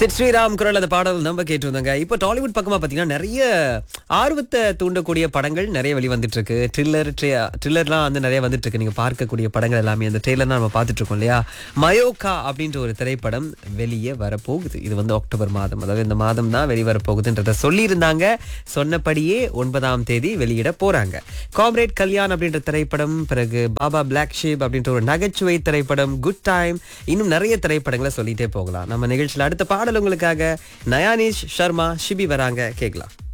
சித் ஸ்ரீராம் குரல் அந்த பாடல் நம்ம கேட்டு வந்தாங்க இப்போ டாலிவுட் பக்கமா பாத்தீங்கன்னா நிறைய ஆர்வத்தை தூண்டக்கூடிய படங்கள் நிறைய வெளிவந்துட்டு இருக்கு ட்ரில்லர் ட்ரில்லர்லாம் வந்து நிறைய வந்துட்டு இருக்கு நீங்க பார்க்கக்கூடிய படங்கள் எல்லாமே அந்த ட்ரெய்லர் நம்ம பார்த்துட்டு இருக்கோம் இல்லையா மயோகா அப்படின்ற ஒரு திரைப்படம் வெளியே வரப்போகுது இது வந்து அக்டோபர் மாதம் அதாவது இந்த மாதம் தான் வெளிவர போகுதுன்றத சொல்லியிருந்தாங்க சொன்னபடியே ஒன்பதாம் தேதி வெளியிட போறாங்க காம்ரேட் கல்யாண் அப்படின்ற திரைப்படம் பிறகு பாபா பிளாக் ஷீப் அப்படின்ற ஒரு நகைச்சுவை திரைப்படம் குட் டைம் இன்னும் நிறைய திரைப்படங்களை சொல்லிட்டே போகலாம் நம்ம நிகழ்ச்சியில் அடுத்த பாடல் உங்களுக்காக நயானிஷ் சர்மா ஷிபி வராங்க கேட்கலாம்